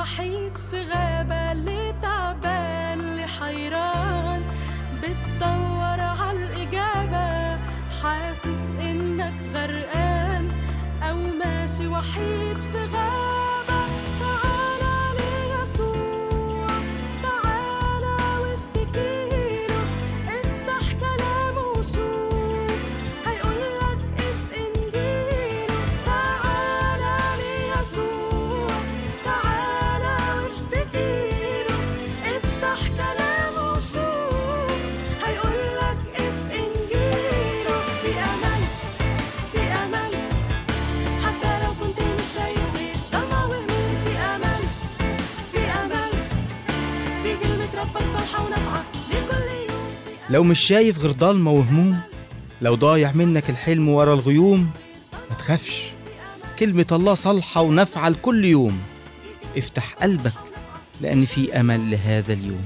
وحيد في غابة اللي تعبان اللي حيران بتدور عالإجابة حاسس إنك غرقان أو ماشي وحيد في غابة تعالى ليسوع تعالى واشتكيله افتح كلامه وشوف هيقولك اف انجيله تعالى ليسوع تعالى واشتكيله افتح كلامه وشوف هيقولك اف انجيله في امل في امل حتى لو كنت مش شايف غير ضلمة وهموم في امل في امل دي كلمة ربك صالحة ونافعة لكل يوم لو مش شايف غير ضلمة وهموم لو ضايع منك الحلم ورا الغيوم ما تخافش كلمة الله صالحة ونافعة لكل يوم افتح قلبك لأن في أمل لهذا اليوم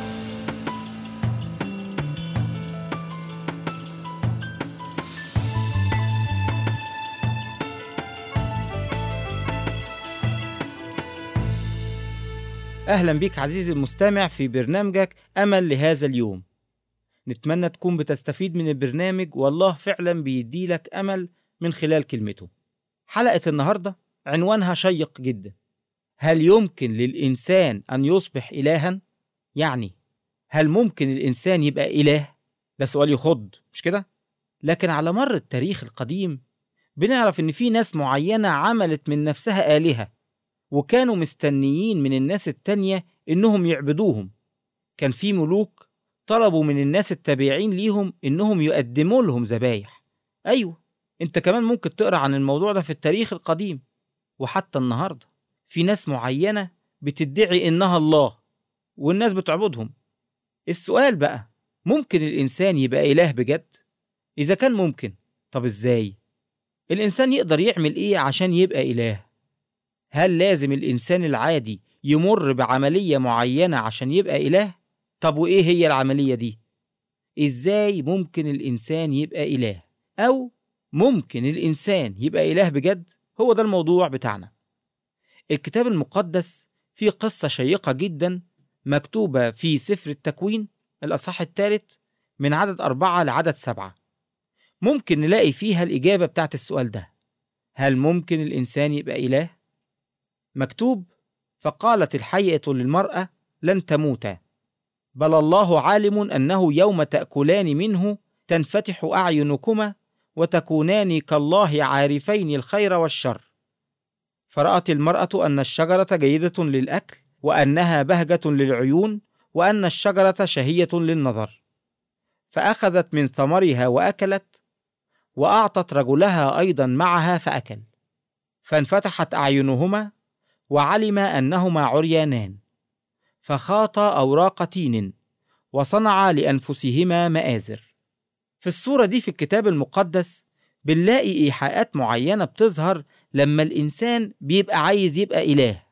أهلا بيك عزيزي المستمع في برنامجك أمل لهذا اليوم نتمنى تكون بتستفيد من البرنامج والله فعلا بيديلك أمل من خلال كلمته حلقة النهاردة عنوانها شيق جدا هل يمكن للإنسان أن يصبح إلها؟ يعني هل ممكن الإنسان يبقى إله؟ ده سؤال يخض مش كده؟ لكن على مر التاريخ القديم بنعرف إن في ناس معينة عملت من نفسها آلهة وكانوا مستنيين من الناس التانية إنهم يعبدوهم كان في ملوك طلبوا من الناس التابعين ليهم إنهم يقدموا لهم ذبايح أيوة أنت كمان ممكن تقرأ عن الموضوع ده في التاريخ القديم وحتى النهاردة في ناس معينة بتدعي إنها الله والناس بتعبدهم السؤال بقى ممكن الإنسان يبقى إله بجد؟ إذا كان ممكن طب إزاي؟ الإنسان يقدر يعمل إيه عشان يبقى إله؟ هل لازم الإنسان العادي يمر بعملية معينة عشان يبقى إله؟ طب وإيه هي العملية دي؟ إزاي ممكن الإنسان يبقى إله؟ أو ممكن الإنسان يبقى إله بجد؟ هو ده الموضوع بتاعنا. الكتاب المقدس فيه قصة شيقة جدا مكتوبة في سفر التكوين الأصحاح الثالث من عدد أربعة لعدد سبعة. ممكن نلاقي فيها الإجابة بتاعت السؤال ده. هل ممكن الإنسان يبقى إله؟ مكتوب فقالت الحية للمرأة لن تموتا بل الله عالم أنه يوم تأكلان منه تنفتح أعينكما وتكونان كالله عارفين الخير والشر فرأت المرأة أن الشجرة جيدة للأكل وأنها بهجة للعيون وأن الشجرة شهية للنظر فأخذت من ثمرها وأكلت وأعطت رجلها أيضا معها فأكل فانفتحت أعينهما وعلم انهما عريانان فخاطا اوراق تين وصنعا لانفسهما مآزر في الصوره دي في الكتاب المقدس بنلاقي ايحاءات معينه بتظهر لما الانسان بيبقى عايز يبقى اله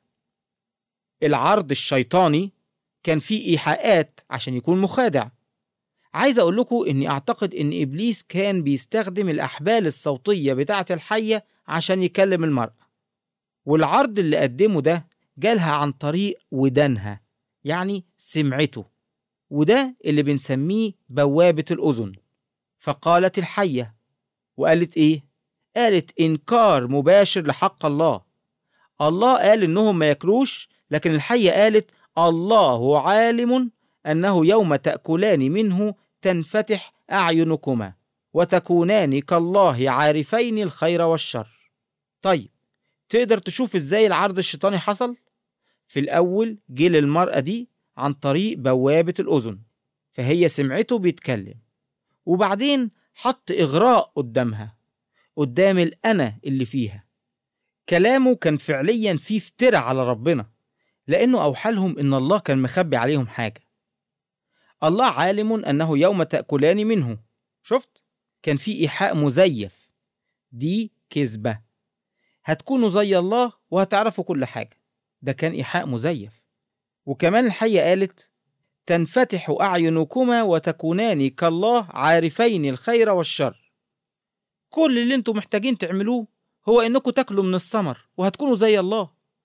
العرض الشيطاني كان فيه ايحاءات عشان يكون مخادع عايز اقول لكم اني اعتقد ان ابليس كان بيستخدم الاحبال الصوتيه بتاعه الحيه عشان يكلم المراه والعرض اللي قدمه ده جالها عن طريق ودانها يعني سمعته وده اللي بنسميه بوابة الأذن فقالت الحية وقالت إيه؟ قالت إنكار مباشر لحق الله الله قال إنهم ما ياكلوش لكن الحية قالت الله عالم أنه يوم تأكلان منه تنفتح أعينكما وتكونان كالله عارفين الخير والشر طيب تقدر تشوف ازاي العرض الشيطاني حصل؟ في الأول جه للمرأة دي عن طريق بوابة الأذن فهي سمعته بيتكلم وبعدين حط إغراء قدامها قدام الأنا اللي فيها كلامه كان فعليا فيه افتراء على ربنا لأنه أوحى لهم إن الله كان مخبي عليهم حاجة الله عالم أنه يوم تأكلان منه شفت؟ كان في إيحاء مزيف دي كذبة هتكونوا زي الله وهتعرفوا كل حاجة ده كان إيحاء مزيف وكمان الحية قالت تنفتح أعينكما وتكونان كالله عارفين الخير والشر كل اللي انتم محتاجين تعملوه هو انكم تاكلوا من الثمر وهتكونوا زي الله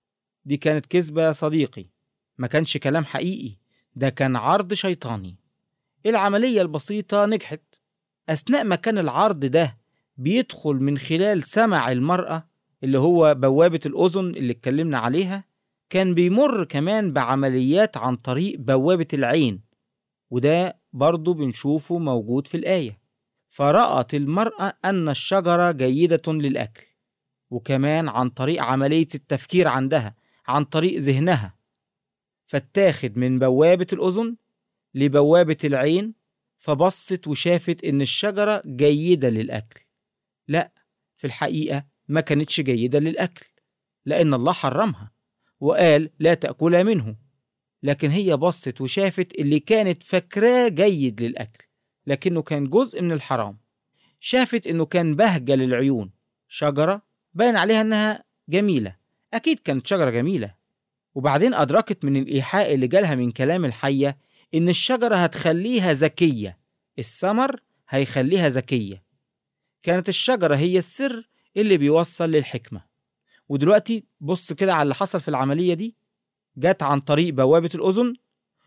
دي كانت كذبة يا صديقي ما كانش كلام حقيقي ده كان عرض شيطاني العملية البسيطة نجحت أثناء ما كان العرض ده بيدخل من خلال سمع المرأة اللي هو بوابة الأذن اللي اتكلمنا عليها كان بيمر كمان بعمليات عن طريق بوابة العين وده برضه بنشوفه موجود في الآية فرأت المرأة أن الشجرة جيدة للأكل وكمان عن طريق عملية التفكير عندها عن طريق ذهنها فاتاخد من بوابة الأذن لبوابة العين فبصت وشافت إن الشجرة جيدة للأكل لا في الحقيقة ما كانتش جيدة للأكل لأن الله حرمها وقال لا تأكلها منه لكن هي بصت وشافت اللي كانت فاكراه جيد للأكل لكنه كان جزء من الحرام شافت إنه كان بهجة للعيون شجرة باين عليها إنها جميلة أكيد كانت شجرة جميلة وبعدين أدركت من الإيحاء اللي جالها من كلام الحية إن الشجرة هتخليها ذكية الثمر هيخليها ذكية كانت الشجرة هي السر اللي بيوصل للحكمة ودلوقتي بص كده على اللي حصل في العملية دي جت عن طريق بوابة الأذن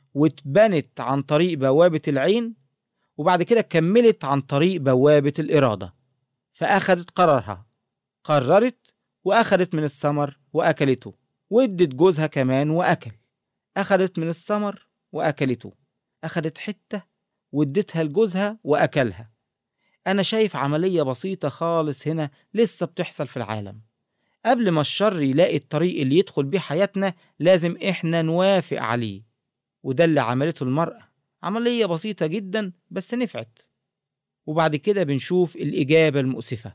واتبنت عن طريق بوابة العين وبعد كده كملت عن طريق بوابة الإرادة فأخدت قرارها قررت وأخدت من الثمر وأكلته وادت جوزها كمان وأكل أخدت من الثمر وأكلته أخدت حتة وادتها لجوزها وأكلها أنا شايف عملية بسيطة خالص هنا لسه بتحصل في العالم قبل ما الشر يلاقي الطريق اللي يدخل بيه حياتنا لازم إحنا نوافق عليه وده اللي عملته المرأة عملية بسيطة جدا بس نفعت وبعد كده بنشوف الإجابة المؤسفة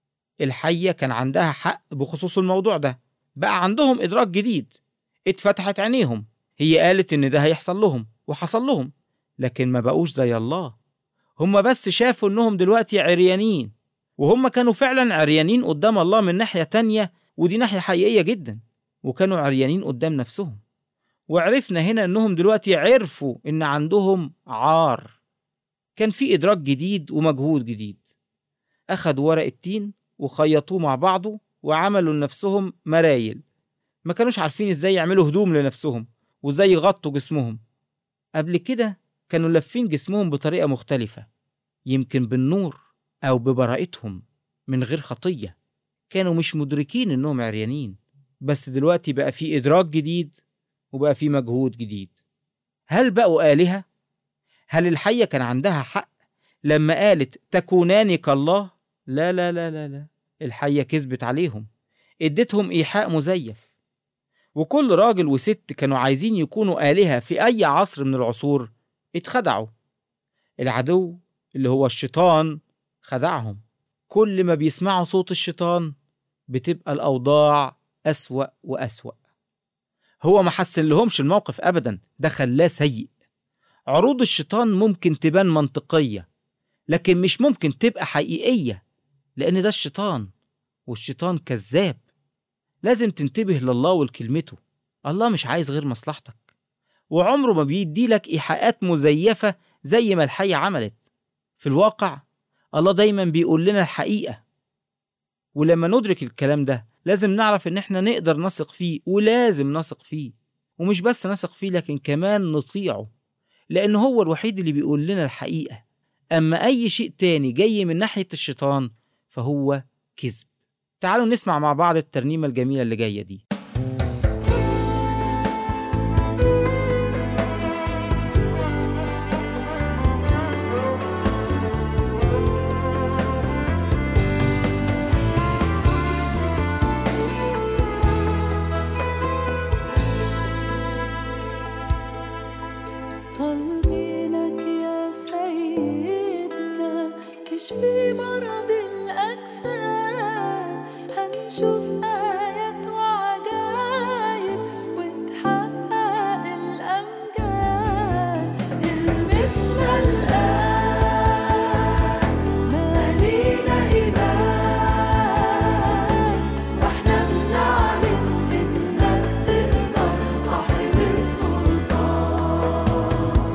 الحية كان عندها حق بخصوص الموضوع ده بقى عندهم إدراك جديد اتفتحت عينيهم هي قالت إن ده هيحصل لهم وحصل لهم لكن ما بقوش زي الله هم بس شافوا إنهم دلوقتي عريانين وهم كانوا فعلا عريانين قدام الله من ناحية تانية ودي ناحية حقيقية جدا وكانوا عريانين قدام نفسهم وعرفنا هنا إنهم دلوقتي عرفوا إن عندهم عار كان في إدراك جديد ومجهود جديد أخدوا ورق التين وخيطوه مع بعضه وعملوا لنفسهم مرايل ما كانوش عارفين ازاي يعملوا هدوم لنفسهم وازاي يغطوا جسمهم قبل كده كانوا لافين جسمهم بطريقة مختلفة يمكن بالنور أو ببراءتهم من غير خطية كانوا مش مدركين إنهم عريانين بس دلوقتي بقى في إدراك جديد وبقى في مجهود جديد هل بقوا آلهة؟ هل الحية كان عندها حق لما قالت تكونان كالله؟ لا لا لا لا لا الحية كذبت عليهم اديتهم إيحاء مزيف وكل راجل وست كانوا عايزين يكونوا آلهة في أي عصر من العصور اتخدعوا العدو اللي هو الشيطان خدعهم كل ما بيسمعوا صوت الشيطان بتبقى الأوضاع أسوأ وأسوأ هو ما حسن لهمش الموقف أبدا ده خلاه سيء عروض الشيطان ممكن تبان منطقية لكن مش ممكن تبقى حقيقية لأن ده الشيطان والشيطان كذاب لازم تنتبه لله ولكلمته الله مش عايز غير مصلحتك وعمره ما بيدي لك إيحاءات مزيفة زي ما الحية عملت في الواقع الله دايما بيقول لنا الحقيقة ولما ندرك الكلام ده لازم نعرف ان احنا نقدر نثق فيه ولازم نثق فيه ومش بس نثق فيه لكن كمان نطيعه لأن هو الوحيد اللي بيقول لنا الحقيقة أما أي شيء تاني جاي من ناحية الشيطان فهو كذب تعالوا نسمع مع بعض الترنيمة الجميلة اللي جاية دي طالبينك يا سيدنا تشفي مرض الأجساد هنشوف آيات وعجايب وتحقق الأمجاد المسنا الآن مالينا إيمان واحنا بنعلن إنك تقدر صاحب السلطان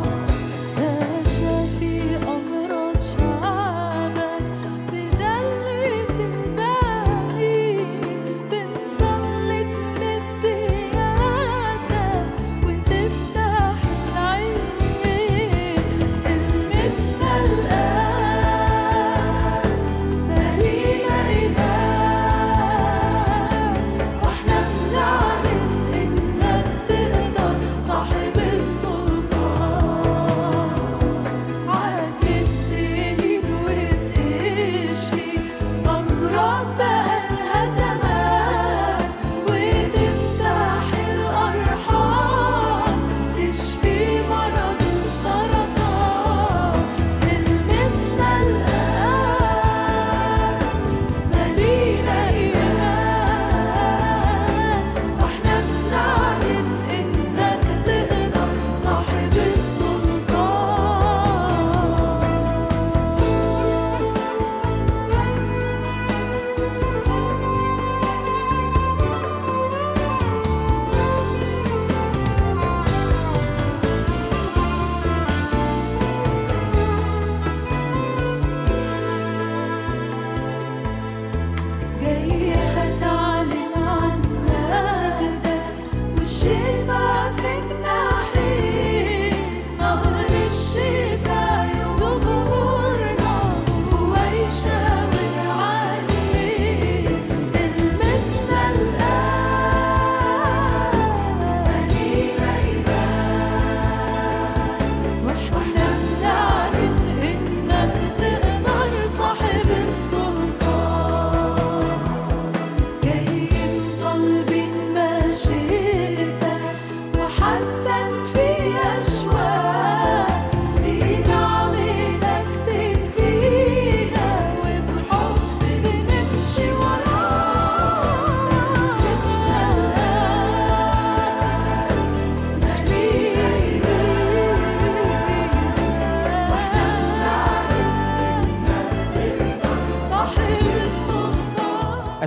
باشا في أمراض شعبك بدلة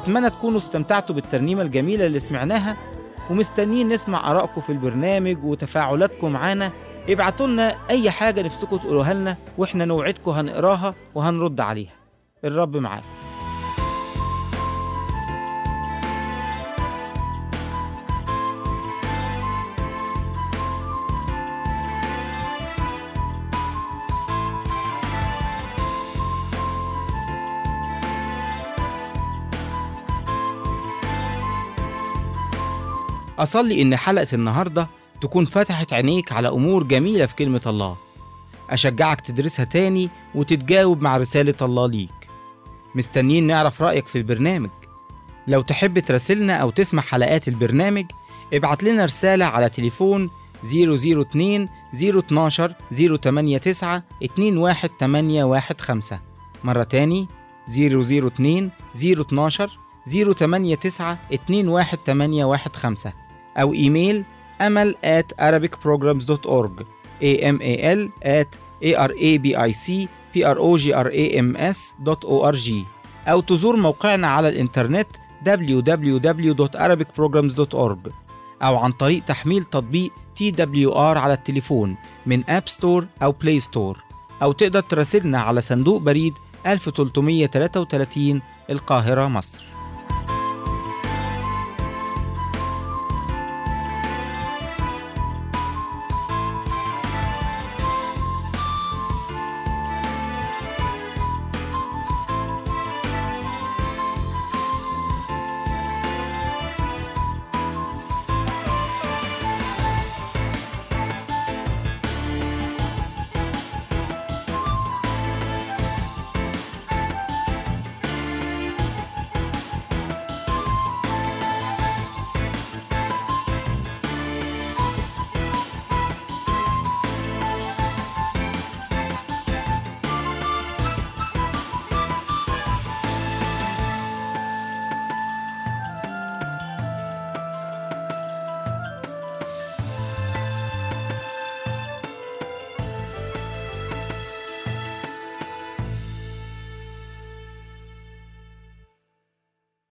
أتمنى تكونوا استمتعتوا بالترنيمة الجميلة اللي سمعناها ومستنيين نسمع آرائكم في البرنامج وتفاعلاتكم معانا ابعتوا لنا أي حاجة نفسكم تقولوها لنا وإحنا نوعدكم هنقراها وهنرد عليها الرب معاكم أصلي إن حلقة النهاردة تكون فتحت عينيك على أمور جميلة في كلمة الله أشجعك تدرسها تاني وتتجاوب مع رسالة الله ليك مستنيين نعرف رأيك في البرنامج لو تحب تراسلنا أو تسمع حلقات البرنامج ابعت لنا رسالة على تليفون 002 012 089 21815 مرة تاني 002 012 089 21815 أو إيميل أمل at arabicprograms.org amal at arabicprograms.org أو تزور موقعنا على الإنترنت www.arabicprograms.org أو عن طريق تحميل تطبيق TWR على التليفون من أب ستور أو بلاي ستور أو تقدر تراسلنا على صندوق بريد 1333 القاهرة مصر